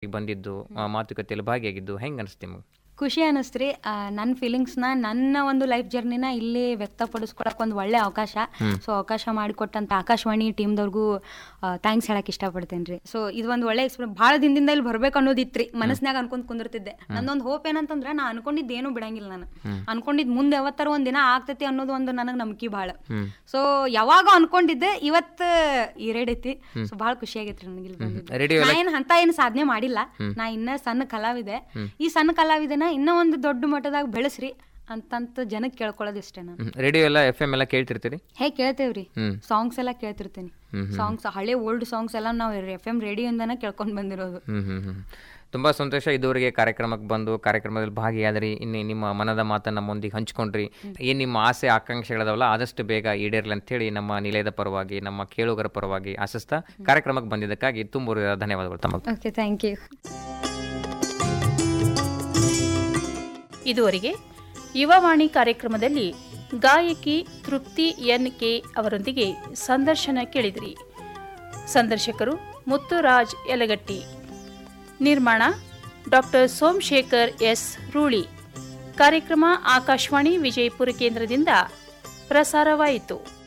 ಕಾರ್ಯಕ್ರಮಕ್ಕೆ ಬಂದಿದ್ದು ಆ, ಮಾತುಕತೆಯಲ್ಲಿ ಭಾಗಿಯಾಗಿದ್ದು ಹೆಂಗೆ ಅನಿಸ್ತು ನಿಮಗೆ ಖುಷಿ ಅನ್ನಿಸ್ತ್ರಿ ನನ್ನ ಫೀಲಿಂಗ್ಸ್ನ ನನ್ನ ಒಂದು ಲೈಫ್ ಜರ್ನಿನ ಇಲ್ಲಿ ವ್ಯಕ್ತಪಡಿಸ್ಕೊಳಕ್ಕೆ ಒಂದು ಒಳ್ಳೆ ಅವಕಾಶ ಸೊ ಅವಕಾಶ ಮಾಡಿಕೊಟ್ಟಂತ ಆಕಾಶವಾಣಿ ಟೀಮ್ದವ್ರಿಗೂ ಥ್ಯಾಂಕ್ಸ್ ಹೇಳಕ್ ಇಷ್ಟಪಡ್ತೇನೆ ರೀ ಸೊ ಇದು ಒಂದು ಒಳ್ಳೆ ಎಕ್ಸ್ಪೀರಿಯನ್ಸ್ ಭಾಳ ದಿನದಿಂದ ಇಲ್ಲಿ ಬರ್ಬೇಕು ಅನ್ನೋದಿತ್ರಿ ಮನಸ್ನಾಗ ಅನ್ಕೊಂಡ್ ಕುಂದಿರ್ತಿದ್ದೆ ನಂದೊಂದು ಹೋಪ್ ಏನಂತಂದ್ರೆ ನಾ ಅನ್ಕೊಂಡಿದ್ದು ಏನು ಬಿಡಂಗಿಲ್ಲ ನಾನು ಅನ್ಕೊಂಡಿದ್ದು ಮುಂದೆ ಯಾವತ್ತಾರ ಒಂದ್ ದಿನ ಆಗ್ತೈತಿ ಅನ್ನೋದು ಒಂದು ನನಗೆ ನಂಬಿಕೆ ಭಾಳ ಸೊ ಯಾವಾಗ ಅನ್ಕೊಂಡಿದ್ದೆ ಇವತ್ತು ಈರೇಡೈತಿ ಸೊ ಭಾಳ ಖುಷಿ ಆಗೈತ್ರಿ ನನಗೆ ಇಲ್ಲಿ ಬಂದಿದ್ದು. ರೇಡಿಯೋ ನಾ ಏನ್ ಅಂತ ಏನ್ ಸಾಧನೆ ಮಾಡಿಲ್ಲ ನಾ ಇನ್ನ ಸಣ್ಣ ಕಲಾವಿದೆ ಈ ಸಣ್ಣ ಕಲಾವಿದನ ಇನ್ನ ಒಂದು ದೊಡ್ಡ ಮಟ್ಟದಾಗ ಬೆಳೆಸ್ರಿ ಅಂತಂತ ಜನಕ್ಕೆ ಕೇಳ್ಕೊಳ್ಳೋದು ಇಷ್ಟೇ ನಾನು ರೇಡಿಯೋ ಎಲ್ಲ ಎಫ್ ಎಮ್ ಎಲ್ಲ ಕೇಳ್ತಿರ್ತೀರಿ ಹೇ ಕೇಳ್ತೇವ್ರಿ ಹ್ಮ್. ಸಾಂಗ್ಸ್ ಎಲ್ಲ ಕೇಳ್ತಿರ್ತೀನಿ ಸಾಂಗ್ಸ್ ಹಳೆ ಓಲ್ಡ್ ಸಾಂಗ್ಸ್ ಎಲ್ಲ ನಾವು ಎಫ್ ಎಂ ರೇಡಿಯೋಯಿಂದನೇ ಕೇಳ್ಕೊಂಡ್ ಬಂದಿರೋದು ಹ್ಮ್ ಹ್ಮ್ ಹ್ಮ್ ತುಂಬ ಸಂತೋಷ ಇದುವರೆಗೆ ಕಾರ್ಯಕ್ರಮಕ್ಕೆ ಬಂದು ಕಾರ್ಯಕ್ರಮದಲ್ಲಿ ಭಾಗಿಯಾದ್ರಿ ಇನ್ನು ನಿಮ್ಮ ಮನದ ಮಾತನ್ನ ನಮ್ಮೊಂದಿಗೆ ಹಂಚ್ಕೊಂಡ್ರಿ ಏನು ನಿಮ್ಮ ಆಸೆ ಆಕಾಂಕ್ಷೆಗಳದಾವಲ್ಲ ಆದಷ್ಟು ಬೇಗ ಈಡೇರ್ಲಿ ಅಂತೇಳಿ ನಮ್ಮ ನಿಲಯದ ಪರವಾಗಿ ನಮ್ಮ ಕೇಳುಗರ ಪರವಾಗಿ ಆಶಿಸ್ತಾ ಕಾರ್ಯಕ್ರಮಕ್ಕೆ ಬಂದಿದ್ದಕ್ಕಾಗಿ ತುಂಬ ಧನ್ಯವಾದಗಳು ತಮಗೆ ಓಕೆ ಥ್ಯಾಂಕ್ ಯು ಇದುವರೆಗೆ ಯುವವಾಣಿ ಕಾರ್ಯಕ್ರಮದಲ್ಲಿ ಗಾಯಕಿ ತೃಪ್ತಿ ಎನ್ ಕೆ ಅವರೊಂದಿಗೆ ಸಂದರ್ಶನ ಕೇಳಿದಿರಿ ಸಂದರ್ಶಕರು ಮುತ್ತುರಾಜ್ ಯಲಗಟ್ಟಿ ನಿರ್ಮಾಣ ಡಾಕ್ಟರ್ ಸೋಮಶೇಖರ್ ಎಸ್ ರೂಳಿ ಕಾರ್ಯಕ್ರಮ ಆಕಾಶವಾಣಿ ವಿಜಯಪುರ ಕೇಂದ್ರದಿಂದ ಪ್ರಸಾರವಾಯಿತು